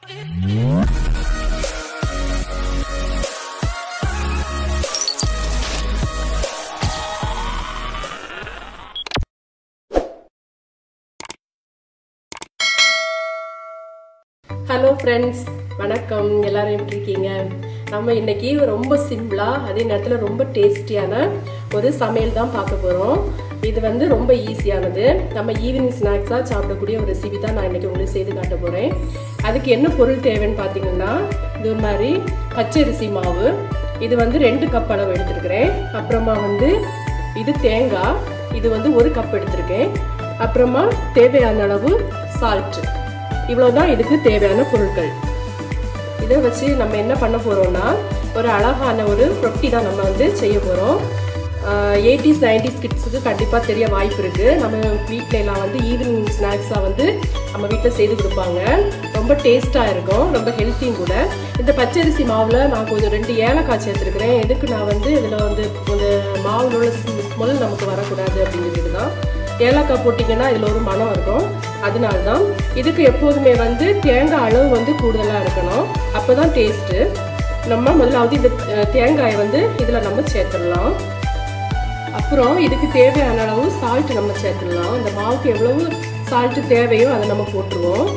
hello friends வணக்கம் எல்லாரும் எப்படி இருக்கீங்க நம்ம இன்னைக்கு ரொம்ப சிம்பிளா அதே நேரத்தில் ரொம்ப டேஸ்டியான ஒரு சமையல் தான் பார்க்க போறோம் இது வந்து ரொம்ப ஈஸியானது நம்ம ஈவினிங் ஸ்நாக்ஸாக சாப்பிடக்கூடிய ஒரு ரெசிபி தான் நான் இன்னைக்கு உங்களுக்கு செய்து காட்ட போறேன் அதுக்கு என்ன பொருள் தேவைன்னு பார்த்தீங்கன்னா இது ஒரு மாதிரி பச்சரிசி மாவு இது வந்து ரெண்டு கப் அளவு எடுத்துருக்கிறேன் அப்புறமா வந்து இது தேங்காய் இது வந்து ஒரு கப் எடுத்திருக்கேன் அப்புறமா தேவையான அளவு சால்ட் இவ்வளவுதான் இதுக்கு தேவையான பொருட்கள் இதை வச்சு நம்ம என்ன பண்ண போறோம்னா ஒரு அழகான ஒரு ரொட்டி தான் நம்ம வந்து செய்ய போறோம் எயிட்டிஸ் நைன்டிஸ் கிட்ஸுக்கு கண்டிப்பாக தெரிய வாய்ப்பு இருக்கு நம்ம வீட்டில எல்லாம் வந்து ஈவினிங் ஸ்நாக்ஸாக வந்து நம்ம வீட்டில் செய்து கொடுப்பாங்க ரொம்ப டேஸ்ட்டாக இருக்கும் ரொம்ப ஹெல்த்தியும் கூட இந்த பச்சரிசி மாவில் நான் கொஞ்சம் ரெண்டு ஏலக்காய் சேர்த்துருக்கிறேன் எதுக்கு நான் வந்து இதில் வந்து இந்த மாவுலோட ஸ்மெல் நமக்கு வரக்கூடாது அப்படின்னு தான் ஏலக்காய் போட்டிங்கன்னா இதில் ஒரு மனம் இருக்கும் அதனால தான் இதுக்கு எப்போதுமே வந்து தேங்காய் அளவு வந்து கூடுதலாக இருக்கணும் அப்போ தான் டேஸ்ட்டு நம்ம முதலாவது இந்த தேங்காயை வந்து இதில் நம்ம சேர்த்துடலாம் அப்புறம் இதுக்கு தேவையான அளவு சால்ட் நம்ம சேர்த்துடலாம் இந்த மாவுக்கு எவ்வளவு சால்ட் தேவையோ அதை நம்ம போட்டுருவோம்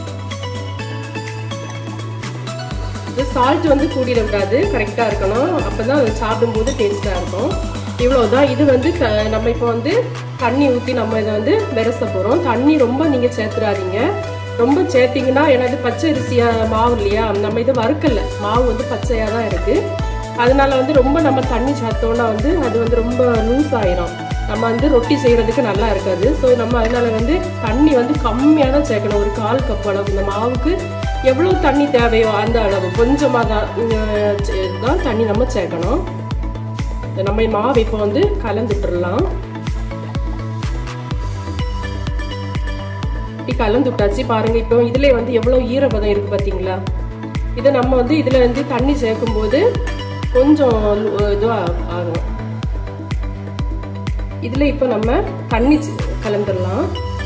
இது சால்ட் வந்து கூடிடக்கூடாது கரெக்டாக இருக்கணும் அப்போ தான் சாப்பிடும்போது டேஸ்ட்டாக இருக்கும் இவ்வளோதான் இது வந்து நம்ம இப்போ வந்து தண்ணி ஊற்றி நம்ம இதை வந்து விரச போகிறோம் தண்ணி ரொம்ப நீங்கள் சேர்த்துறாதீங்க ரொம்ப சேர்த்திங்கன்னா ஏன்னா இது பச்சை அரிசியாக மாவு இல்லையா நம்ம இதை வறுக்கல மாவு வந்து பச்சையாக தான் இருக்குது அதனால வந்து ரொம்ப நம்ம தண்ணி சேர்த்தோன்னா வந்து அது வந்து ரொம்ப லூஸ் ஆயிரும் நம்ம வந்து ரொட்டி செய்கிறதுக்கு நல்லா இருக்காது ஸோ நம்ம அதனால வந்து தண்ணி வந்து கம்மியாக தான் சேர்க்கணும் ஒரு கால் கப் அளவு இந்த மாவுக்கு எவ்வளோ தண்ணி தேவையோ அந்த அளவு கொஞ்சமாக தான் தான் தண்ணி நம்ம சேர்க்கணும் நம்ம மாவு இப்போ வந்து கலந்துட்டுடலாம் இப்படி கலந்து விட்டாச்சு பாருங்க இப்போ இதுல வந்து எவ்வளவு ஈரப்பதம் இருக்கு பாத்தீங்களா இதை நம்ம வந்து இதுல வந்து தண்ணி சேர்க்கும் போது கொஞ்சம் இதுவா ஆகும் இதுல இப்போ நம்ம தண்ணி கலந்துடலாம்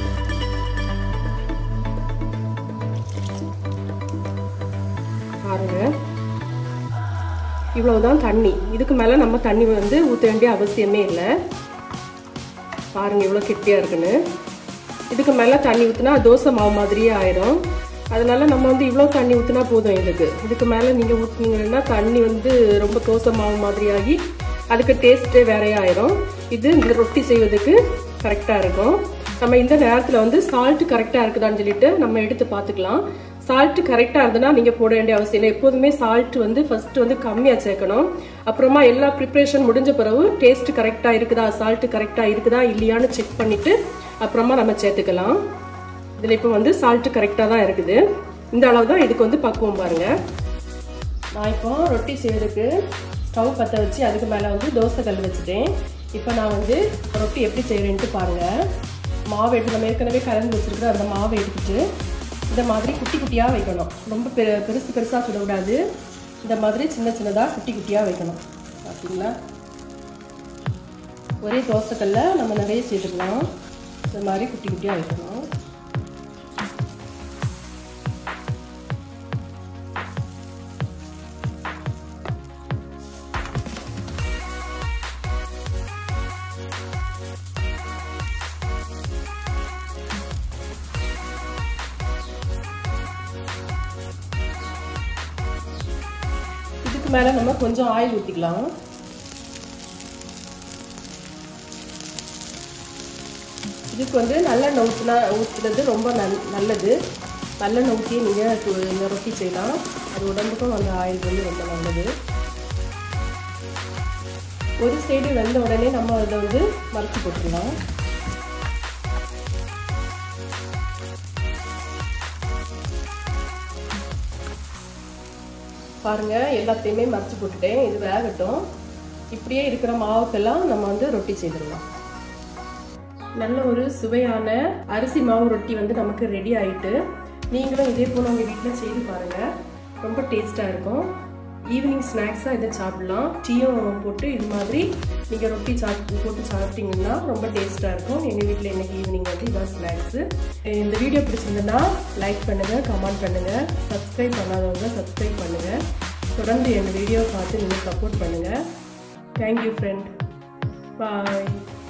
பாருங்க இவ்வளவுதான் தண்ணி இதுக்கு மேல நம்ம தண்ணி வந்து ஊற்ற வேண்டிய அவசியமே இல்லை பாருங்க இவ்வளோ கெட்டியாக இருக்குன்னு இதுக்கு மேலே தண்ணி ஊற்றினா தோசை மாவு மாதிரியே ஆயிரும் அதனால நம்ம வந்து இவ்வளோ தண்ணி ஊற்றினா போதும் இதுக்கு இதுக்கு மேலே நீங்கள் ஊற்றினீங்கன்னா தண்ணி வந்து ரொம்ப தோசை மாவு மாதிரி ஆகி அதுக்கு டேஸ்ட்டே வேறையே ஆயிரும் இது இந்த ரொட்டி செய்வதற்கு கரெக்டாக இருக்கும் நம்ம இந்த நேரத்தில் வந்து சால்ட் கரெக்டாக இருக்குதான்னு சொல்லிட்டு நம்ம எடுத்து பார்த்துக்கலாம் சால்ட் கரெக்டாக இருந்ததுன்னா நீங்கள் போட வேண்டிய அவசியம் இல்லை எப்போதுமே சால்ட் வந்து ஃபர்ஸ்ட் வந்து கம்மியாக சேர்க்கணும் அப்புறமா எல்லா ப்ரிப்ரேஷன் முடிஞ்ச பிறகு டேஸ்ட் கரெக்டாக இருக்குதா சால்ட் கரெக்டாக இருக்குதா இல்லையான்னு செக் பண்ணிவிட்டு அப்புறமா நம்ம சேர்த்துக்கலாம் இதில் இப்போ வந்து சால்ட்டு கரெக்டாக தான் இருக்குது இந்த அளவு தான் இதுக்கு வந்து பக்குவம் பாருங்க நான் இப்போ ரொட்டி செய்யறதுக்கு ஸ்டவ் பற்ற வச்சு அதுக்கு மேலே வந்து தோசை கல் வச்சுட்டேன் இப்போ நான் வந்து ரொட்டி எப்படி செய்கிறேன்ட்டு பாருங்கள் மாவு எடுத்து நம்ம ஏற்கனவே கலந்து வச்சுருக்கிற அந்த மாவை எடுத்துட்டு இந்த மாதிரி குட்டி குட்டியாக வைக்கணும் ரொம்ப பெரு பெருசு பெருசாக சுடக்கூடாது இந்த மாதிரி சின்ன சின்னதாக குட்டி குட்டியாக வைக்கணும் பார்த்தீங்களா ஒரே தோசைக்கல்ல நம்ம நிறைய சேர்த்துக்கலாம் இந்த மாதிரி குட்டி குட்டியாக வைக்கணும் இதுக்கு மேலே நம்ம கொஞ்சம் ஆயில் ஊற்றிக்கலாம் இதுக்கு வந்து நல்லெண்ணெய் ஊற்றினா ஊற்றுறது ரொம்ப நல் நல்லது நல்லெண்ணெய் ஊற்றி நீங்கள் இந்த ரொட்டி செய்யலாம் அது உடம்புக்கும் அந்த ஆயில் வந்து ரொம்ப நல்லது ஒரு சைடு வெந்த உடனே நம்ம அதை வந்து மறைச்சி போட்டுக்கலாம் பாருங்க எல்லாத்தையுமே மறைச்சி போட்டுட்டேன் இது வேகட்டும் இப்படியே இருக்கிற மாவுக்கெல்லாம் நம்ம வந்து ரொட்டி செய்திடலாம் நல்ல ஒரு சுவையான அரிசி மாவு ரொட்டி வந்து நமக்கு ரெடி ஆயிட்டு நீங்களும் இதே போல் உங்கள் வீட்டில் செய்து பாருங்கள் ரொம்ப டேஸ்ட்டாக இருக்கும் ஈவினிங் ஸ்நாக்ஸாக இதை சாப்பிடலாம் டீயும் போட்டு இது மாதிரி நீங்கள் ரொட்டி சாப்பிட்டு போட்டு சாப்பிட்டீங்கன்னா ரொம்ப டேஸ்ட்டாக இருக்கும் எங்கள் வீட்டில் இன்னைக்கு ஈவினிங் வந்து இதான் ஸ்நாக்ஸு இந்த வீடியோ பிடிச்சிருந்ததுன்னா லைக் பண்ணுங்கள் கமெண்ட் பண்ணுங்கள் சப்ஸ்கிரைப் பண்ணாதவங்க சப்ஸ்கிரைப் பண்ணுங்கள் தொடர்ந்து என் வீடியோ பார்த்து நீங்கள் சப்போர்ட் பண்ணுங்கள் தேங்க்யூ ஃப்ரெண்ட் பாய்